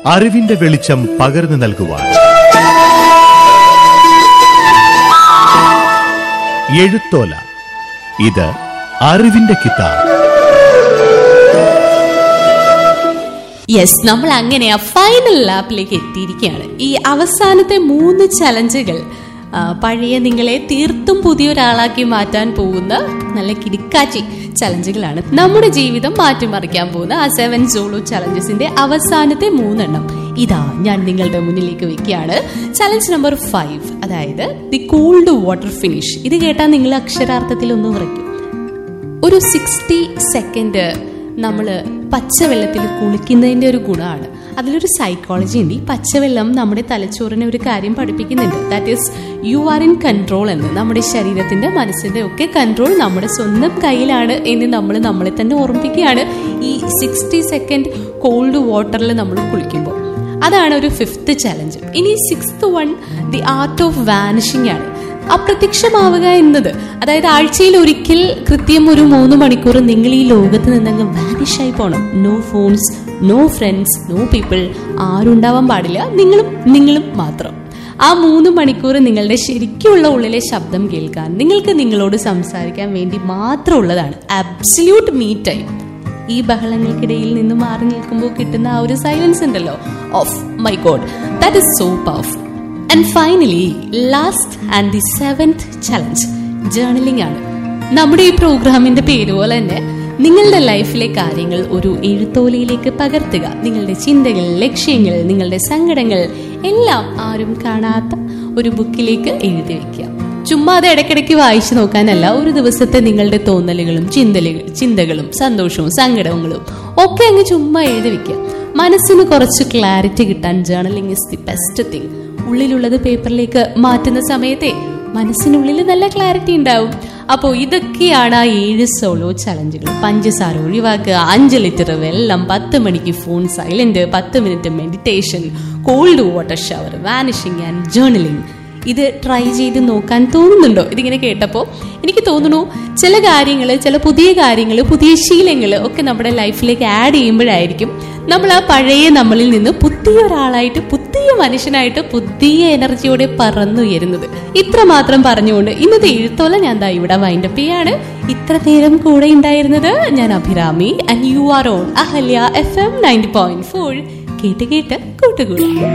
അറിവിന്റെ വെളിച്ചം പകർന്നു നൽകുവാൻ എഴുത്തോല ഇത് അറിവിന്റെ കിതാബ് യെസ് നമ്മൾ അങ്ങനെ ആ ഫൈനൽ ലാപ്പിലേക്ക് എത്തിയിരിക്കുകയാണ് ഈ അവസാനത്തെ മൂന്ന് ചലഞ്ചുകൾ ആ, പഴയ നിങ്ങളെ തീർത്തും പുതിയൊരാളാക്കി മാറ്റാൻ പോകുന്ന നല്ല കിടുക്കാച്ചി ചലഞ്ചുകളാണ് നമ്മുടെ ജീവിതം മാറ്റിമറിക്കാൻ പോകുന്ന ആ സെവൻ സോളോ ചലഞ്ചസിന്റെ അവസാനത്തെ മൂന്നെണ്ണം ഇതാ ഞാൻ നിങ്ങളുടെ മുന്നിലേക്ക് വെക്കുകയാണ് ചലഞ്ച് നമ്പർ ഫൈവ് അതായത് ദി കൂൾഡ് വാട്ടർ ഫിനിഷ് ഇത് കേട്ടാൽ നിങ്ങൾ അക്ഷരാർത്ഥത്തിൽ ഒന്ന് ഉറയ്ക്കും ഒരു സിക്സ്റ്റി സെക്കൻഡ് നമ്മൾ പച്ചവെള്ളത്തിൽ കുളിക്കുന്നതിന്റെ ഒരു ഗുണമാണ് അതിലൊരു സൈക്കോളജി ഉണ്ട് ഈ പച്ചവെള്ളം നമ്മുടെ തലച്ചോറിനെ ഒരു കാര്യം പഠിപ്പിക്കുന്നുണ്ട് that is you are in control എന്ന് നമ്മുടെ ശരീരത്തിന്റെ മനസ്സിന്റെ ഒക്കെ കൺട്രോൾ നമ്മുടെ സ്വന്തം കയ്യിലാണ് എന്ന് നമ്മൾ നമ്മളെ തന്നെ ഓർമ്മിപ്പിക്കുകയാണ് ഈ സിക്സ്റ്റി സെക്കൻഡ് കോൾഡ് വാട്ടറിൽ നമ്മൾ കുളിക്കുമ്പോൾ അതാണ് ഒരു ഫിഫ്ത്ത് ചലഞ്ച് ഇനി sixth one the art of vanishing ആണ് അപ്രത്യക്ഷമാവുക എന്നത് അതായത് ആഴ്ചയിൽ ഒരിക്കൽ കൃത്യം ഒരു മൂന്ന് മണിക്കൂർ നിങ്ങൾ ഈ ലോകത്ത് നിന്നങ്ങ് വാനിഷ് ആയി പോകണം no phones no friends no people ആരും ഉണ്ടാവാൻ പാടില്ല നിങ്ങളും നിങ്ങളും മാത്രം ആ മൂന്ന് മണിക്കൂർ നിങ്ങളുടെ ശരിക്കുള്ള ഉള്ളിലെ ശബ്ദം കേൾക്കാൻ നിങ്ങൾക്ക് നിങ്ങളോട് സംസാരിക്കാൻ വേണ്ടി മാത്രമുള്ളതാണ് അബ്സല്യൂട്ട് മീ ടൈം ഈ ബഹളങ്ങൾക്കിടയിൽ നിന്ന് മാറി നിൽക്കുമ്പോൾ കിട്ടുന്ന ആ ഒരു സൈലൻസ് ഉണ്ടല്ലോ oh my god that is so powerful and finally last and the seventh challenge journaling ആണ് നമ്മുടെ ഈ പ്രോഗ്രാമിന്റെ പേര് പോലെ തന്നെ നിങ്ങളുടെ ലൈഫിലെ കാര്യങ്ങൾ ഒരു എഴുത്തോലയിലേക്ക് പകർത്തുക നിങ്ങളുടെ ചിന്തകൾ ലക്ഷ്യങ്ങൾ നിങ്ങളുടെ സങ്കടങ്ങൾ എല്ലാം ആരും കാണാത്ത ഒരു ബുക്കിലേക്ക് എഴുതി വെക്കുക ചുമ്മാ അത് ഇടയ്ക്കിടയ്ക്ക് വായിച്ചു നോക്കാനല്ല ഒരു ദിവസത്തെ നിങ്ങളുടെ തോന്നലുകളും ചിന്തലുകൾ ചിന്തകളും സന്തോഷവും സങ്കടങ്ങളും ഒക്കെ അങ്ങ് ചുമ്മാ എഴുതി വെക്കുക മനസ്സിന് കുറച്ച് ക്ലാരിറ്റി കിട്ടാൻ journaling is the best thing ഉള്ളിലുള്ളത് പേപ്പറിലേക്ക് മാറ്റുന്ന സമയത്തെ മനസ്സിനുള്ളിൽ നല്ല ക്ലാരിറ്റി ഉണ്ടാവും അപ്പോൾ ഇതൊക്കെയാണ് ആ ഏഴ് സോളോ ചലഞ്ചുകൾ പഞ്ചസാര ഒഴിവാക്കുക അഞ്ച് ലിറ്റർ വെള്ളം പത്ത് മണിക്ക് ഫോൺ സൈലന്റ് പത്ത് minute meditation cold water shower vanishing and journaling ഇത് ട്രൈ ചെയ്ത് നോക്കാൻ തോന്നുന്നുണ്ടോ ഇതിങ്ങനെ കേട്ടപ്പോൾ എനിക്ക് തോന്നുന്നു ചില കാര്യങ്ങൾ ചില പുതിയ കാര്യങ്ങൾ പുതിയ ശീലങ്ങൾ ഒക്കെ നമ്മുടെ ലൈഫിലേക്ക് ആഡ് ചെയ്യുമ്പോഴായിരിക്കും നമ്മൾ ആ പഴയ നമ്മളിൽ നിന്ന് പുതിയ ഒരാളായിട്ട് പുതിയ മനുഷ്യനായിട്ട് പുതിയ എനർജിയോടെ പറന്നുയരുന്നത് ഇത്ര മാത്രം പറഞ്ഞുകൊണ്ട് ഇന്നത്തെ എഴുത്തോല ഞാൻ ദാ ഇവിടെ വൈൻഡപ്പ് ചെയ്യാണ് ഇത്ര നേരം കൂടെ ഉണ്ടായിരുന്നത് ഞാൻ Abhirami and you are on Ahalya F M ninety point four കേട്ട് കേട്ട് കൂട്ടുകൂടാ